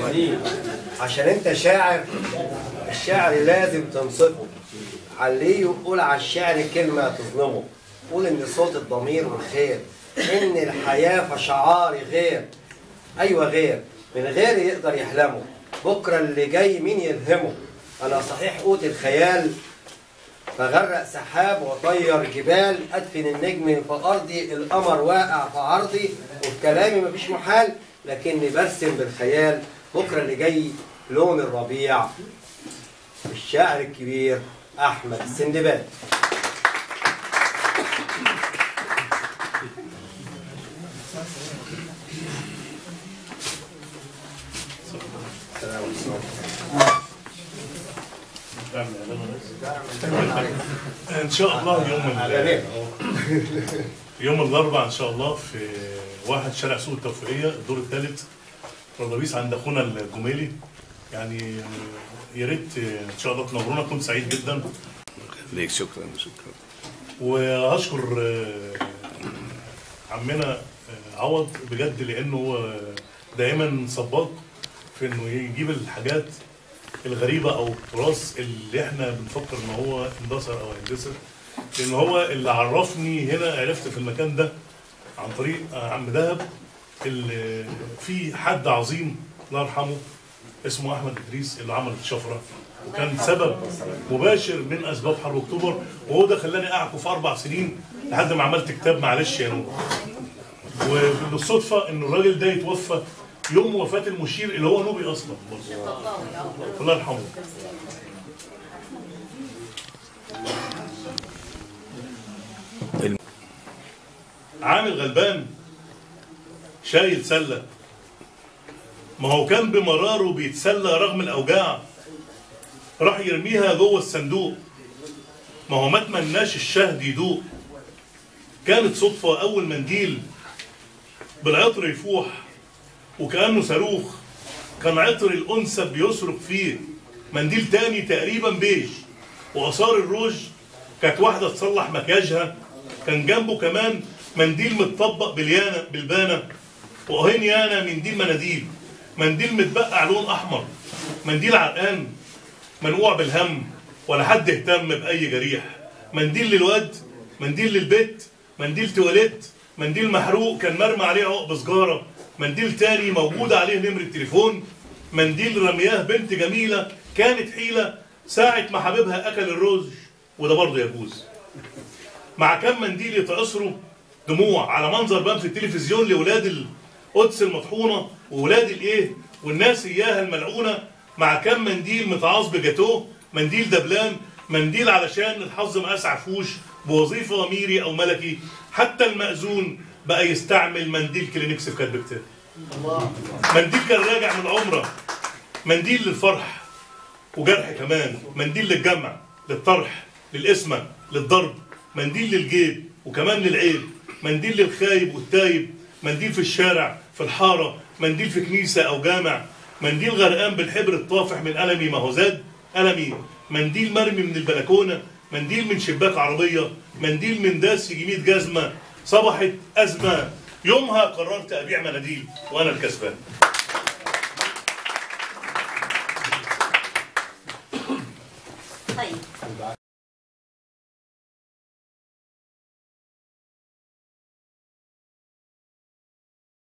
عشان انت شاعر الشاعر لازم تنصفه عليه يقول على الشعر كلمة تظلمه قول ان صوت الضمير والخير ان الحياة فشعاري غير ايوه غير من غير يقدر يحلمه بكرة اللي جاي مين يلهمه انا صحيح قوت الخيال فغرق سحاب وطير جبال ادفن النجم في ارضي القمر واقع في عرضي وفي كلامي مفيش محال لكني برسم بالخيال بكره اللي جاي لون الربيع الشاعر الكبير احمد السندباد السلام عليكم ان شاء الله يوم ال- يوم الاربعاء ان شاء الله في واحد شارع سوق التوفيقيه الدور الثالث رضابيس عند اخونا الجميلي يعني يا ريت ان شاء الله تنورونا كنت سعيد جدا ليك شكرا شكرا واشكر آه، عمنا آه، عوض بجد لانه هو دايما سباق في انه يجيب الحاجات الغريبه او التراث اللي احنا بنفكر ان هو اندثر او هيندثر لان هو اللي عرفني هنا عرفت في المكان ده عن طريق آه، عم دهب اللي في حد عظيم الله يرحمه اسمه احمد ادريس اللي عمل الشفره وكان سبب مباشر من اسباب حرب اكتوبر وهو ده خلاني اعكف اربع سنين لحد ما عملت كتاب معلش يا نور وبالصدفه ان الراجل ده يتوفى يوم وفاه المشير اللي هو نوبي اصلا برضه. الله يرحمه عامل غلبان شايل سله ما هو كان بمراره بيتسلى رغم الاوجاع راح يرميها جوه الصندوق ما هو ما تمناش الشهد يدوق كانت صدفة أول منديل بالعطر يفوح وكأنه صاروخ كان عطر الأنثى بيصرخ فيه منديل تاني تقريبا بيج وآثار الروج كانت واحدة تصلح مكياجها كان جنبه كمان منديل متطبق باليانة بالبانة وأهين يانا منديل مناديل منديل متبقع لون أحمر منديل عرقان منقوع بالهم ولا حد اهتم بأي جريح منديل للواد منديل للبيت منديل تواليت منديل محروق كان مرمى عليه عقب سجارة منديل تاني موجود عليه نمرة تليفون منديل رمياه بنت جميلة كانت حيلة ساعة ما حبيبها أكل الرز وده برضه يجوز مع كم منديل يتعصروا دموع على منظر بان في التلفزيون لولاد القدس المطحونة وولاد الايه والناس اياها الملعونة مع كم منديل متعاص بجاتوه منديل دبلان منديل علشان الحظ ما اسعفوش بوظيفة ميري او ملكي حتى المأذون بقى يستعمل منديل كلينكس في كاتب كتاب منديل كان راجع من عمره منديل للفرح وجرح كمان منديل للجمع للطرح للقسمة للضرب منديل للجيب وكمان للعيب منديل للخايب والتايب منديل في الشارع في الحارة منديل في كنيسة أو جامع منديل غرقان بالحبر الطافح من ألمي ما هو زاد ألمي منديل مرمي من البلكونة منديل من شباك عربية منديل من داس يجي 100 جزمة صبحت أزمة يومها قررت أبيع مناديل وأنا الكسبان